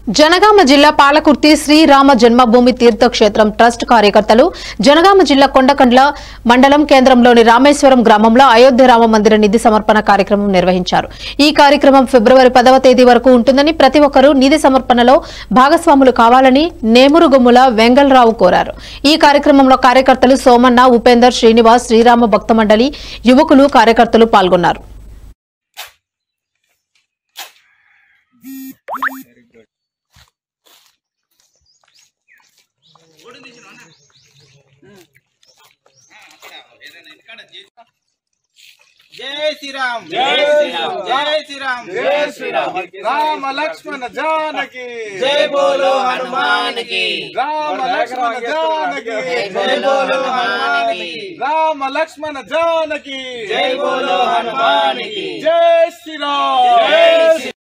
జనగామ జిల్లా పాలకుర్తి శ్రీరామ జన్మభూమి తీర్థక్షేత్రం ట్రస్ట్ కార్యకర్తలు జనగామ జిల్లా కొండకండ్ల మండలం కేంద్రంలోని రామేశ్వరం గ్రామంలో అయోధ్య రామ మందిర నిధి సమర్పణ కార్యక్రమం నిర్వహించారు ఈ కార్యక్రమం ఫిబ్రవరి పదవ తేదీ వరకు ఉంటుందని ప్రతి ఒక్కరూ నిధి సమర్పణలో భాగస్వాములు కావాలని నేమురుగుమ్ముల వెంగళరావు కోరారు ఈ కార్యక్రమంలో కార్యకర్తలు సోమన్న ఉపేందర్ శ్రీనివాస్ శ్రీరామ భక్త మండలి యువకులు కార్యకర్తలు పాల్గొన్నారు జై శ్రీరామ్ జై శ్రీరామ్ జై శ్రీరామ్ జై శ్రీరామ్ రామ లక్ష్మణ జానకి జై బోలో హనుమాన్ కి రామ లక్ష్మణ జానకి జై బోలో హనుమాన్ కి రామ లక్ష్మణ జానకి జై బోలో హనుమాన్ కి జై శ్రీరామ్ జై శ్రీ-